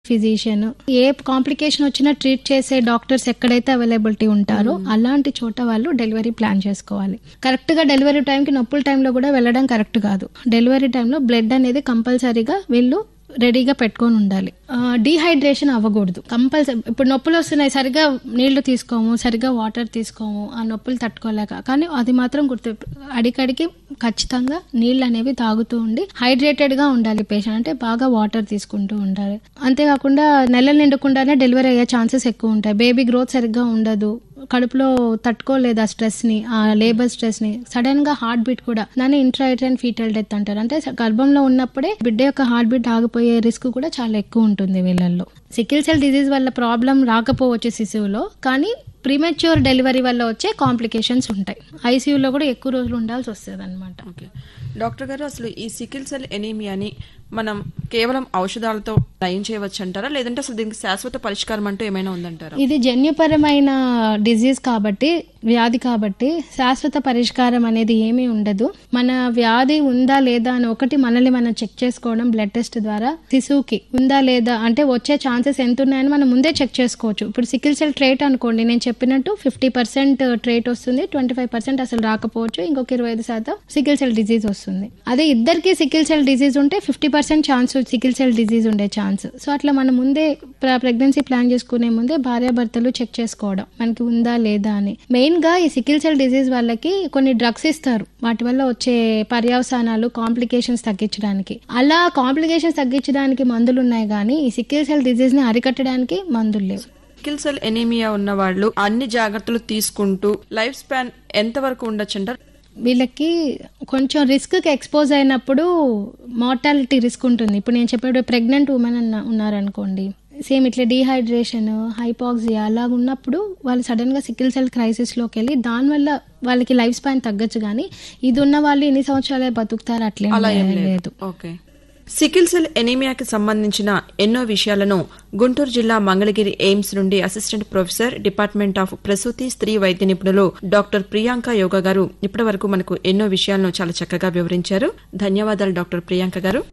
physician ఏ complication వచ్చినా treat చేసే డాక్టర్స్ ఎక్కడైతే అవైలబిలిటీ ఉంటారో అలాంటి చోట వాళ్ళు డెలివరీ ప్లాన్ చేసుకోవాలి కరెక్ట్ గా డెలివరీ టైంకి నొప్పుల టైంలో కూడా వెళ్ళడం కరెక్ట్ కాదు డెలివరీ టైంలో బ్లడ్ అనేది కంపల్సరీగా వీళ్ళు రెడీగా పెట్టుకొని ఉండాలి డీహైడ్రేషన్ అవ్వకూడదు కంపల్సరీ ఇప్పుడు నొప్పులు వస్తున్నాయి సరిగా నీళ్లు తీసుకోము సరిగా వాటర్ తీసుకోము ఆ నొప్పులు తట్టుకోలేక కానీ అది మాత్రం గుర్తు అడికడికి ఖచ్చితంగా నీళ్ళు అనేవి తాగుతూ ఉండి హైడ్రేటెడ్ గా ఉండాలి పేషెంట్ అంటే బాగా వాటర్ తీసుకుంటూ ఉండాలి అంతేకాకుండా నెలలు నిండకుండానే డెలివరీ అయ్యే ఛాన్సెస్ ఎక్కువ ఉంటాయి బేబీ గ్రోత్ సరిగ్గా ఉండదు కడుపులో తట్టుకోలేదు ఆ స్ట్రెస్ ని ఆ లేబర్ స్ట్రెస్ ని సడన్ గా హార్ట్ బీట్ కూడా దాన్ని ఇంట్రాయిటన్ ఫీటల్ డెత్ అంటారు అంటే గర్భంలో ఉన్నప్పుడే బిడ్డ యొక్క హార్ట్ బీట్ ఆగిపోయే రిస్క్ కూడా చాలా ఎక్కువ ఉంటుంది వీళ్ళల్లో సికిల్ సెల్ డిజీజ్ వల్ల ప్రాబ్లం రాకపోవచ్చు శిశువులో కానీ ప్రీమెచ్యూర్ డెలివరీ వల్ల వచ్చే కాంప్లికేషన్స్ ఉంటాయి ఐసీయూలో కూడా ఎక్కువ రోజులు ఉండాల్సి వస్తుంది అనమాట ఓకే డాక్టర్ గారు అసలు ఈ సికిల్ సెల్ ఎనీమియాని మనం కేవలం ఔషధాలతో నయం చేయవచ్చు అంటారా లేదంటే అసలు దీనికి శాశ్వత పరిష్కారం అంటూ ఏమైనా ఉందంటారా ఇది జన్యుపరమైన డిజీజ్ కాబట్టి వ్యాధి కాబట్టి శాశ్వత పరిష్కారం అనేది ఏమీ ఉండదు మన వ్యాధి ఉందా లేదా అని ఒకటి మనల్ని మనం చెక్ చేసుకోవడం బ్లడ్ టెస్ట్ ద్వారా శిశువుకి ఉందా లేదా అంటే వచ్చే ఛాన్సెస్ ఎంత ఉన్నాయని మనం ముందే చెక్ చేసుకోవచ్చు ఇప్పుడు సికిల్ సెల్ ట్రేట్ అనుకోండి నేను చెప్పినట్టు ఫిఫ్టీ పర్సెంట్ ట్రేట్ వస్తుంది ట్వంటీ ఫైవ్ పర్సెంట్ అసలు రాకపోవచ్చు ఇంకొక ఇరవై ఐదు శాతం సికిల్ సెల్ డిజీజ్ వస్తుంది అదే ఇద్దరికి సికిల్ సెల్ డిజీజ్ ఉంటే fifty percent chance sickle cell disease ఉండే ఛాన్స్ సో అట్లా మనం ముందే ప్రెగ్నెన్సీ ప్లాన్ చేసుకునే ముందే భార్యాభర్తలు చెక్ చేసుకోవడం మనకి ఉందా లేదా అని మెయిన్ గా ఈ సికిల్ సెల్ డిజీజ్ వాళ్ళకి కొన్ని డ్రగ్స్ ఇస్తారు వాటి వల్ల వచ్చే పర్యవసానాలు కాంప్లికేషన్స్ తగ్గించడానికి అలా కాంప్లికేషన్స్ తగ్గించడానికి మందులు ఉన్నాయి కానీ ఈ సికిల్ సెల్ డిజీజ్ ని అరికట్టడానికి మందులు లేవు సికిల్ సెల్ ఎనీమియా ఉన్న వాళ్ళు అన్ని జాగ్రత్తలు తీసుకుంటూ లైఫ్ స్పాన్ ఎంత వరకు ఉండొచ్చు అంటారు వీళ్ళకి కొంచెం రిస్క్ కి ఎక్స్పోజ్ అయినప్పుడు మార్టాలిటీ రిస్క్ ఉంటుంది ఇప్పుడు నేను చెప్పేటప్పుడు ప్రెగ్నెంట్ ఉమెన్ అన్న ఉన్నారనుకోండి సేమ్ ఇట్లా డీహైడ్రేషన్ హైపాక్సియా అలా ఉన్నప్పుడు వాళ్ళు సడన్ గా సికిల్ సెల్ క్రైసిస్ లోకి వెళ్ళి దానివల్ల వాళ్ళకి లైఫ్ స్పాన్ తగ్గచ్చు కానీ ఇది ఉన్న వాళ్ళు ఎన్ని సంవత్సరాలే బతుకుతారు అట్లే అలా ఏం లేదు ఓకే సికిల్ సెల్ ఎనీమియాకి సంబంధించిన ఎన్నో విషయాలను గుంటూరు జిల్లా మంగళగిరి ఎయిమ్స్ నుండి అసిస్టెంట్ ప్రొఫెసర్ డిపార్ట్మెంట్ ఆఫ్ ప్రసూతి స్త్రీ వైద్య నిపుణులు డాక్టర్ ప్రియాంక యోగా గారు ఇప్పటి వరకు మనకు ఎన్నో విషయాలను చాలా చక్కగా వివరించారు ధన్యవాదాలు డాక్టర్ ప్రియాంక గారు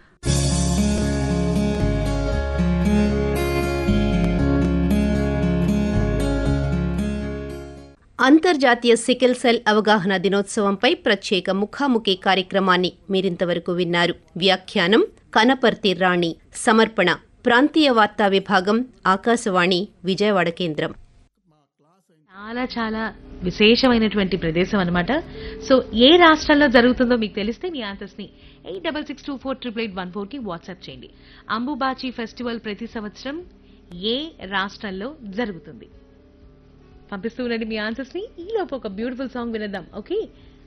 అంతర్జాతీయ సికిల్ సెల్ అవగాహన దినోత్సవంపై ప్రత్యేక ముఖాముఖి కార్యక్రమాన్ని మీరింతవరకు విన్నారు వ్యాఖ్యానం కనపర్తి రాణి సమర్పణ ప్రాంతీయ వార్తా విభాగం ఆకాశవాణి విజయవాడ కేంద్రం చాలా చాలా విశేషమైనటువంటి ప్రదేశం అనమాట సో ఏ రాష్ట్రాల్లో జరుగుతుందో మీకు తెలిస్తే మీ ఆన్సర్స్ ని eight double six two four triple eight one four కి వాట్సాప్ చేయండి అంబుబాచి ఫెస్టివల్ ప్రతి సంవత్సరం ఏ రాష్ట్రంలో జరుగుతుంది పంపిస్తూ ఉండండి మీ ఆన్సర్స్ ని ఈలోపు ఒక బ్యూటిఫుల్ సాంగ్ వినేద్దాం ఓకే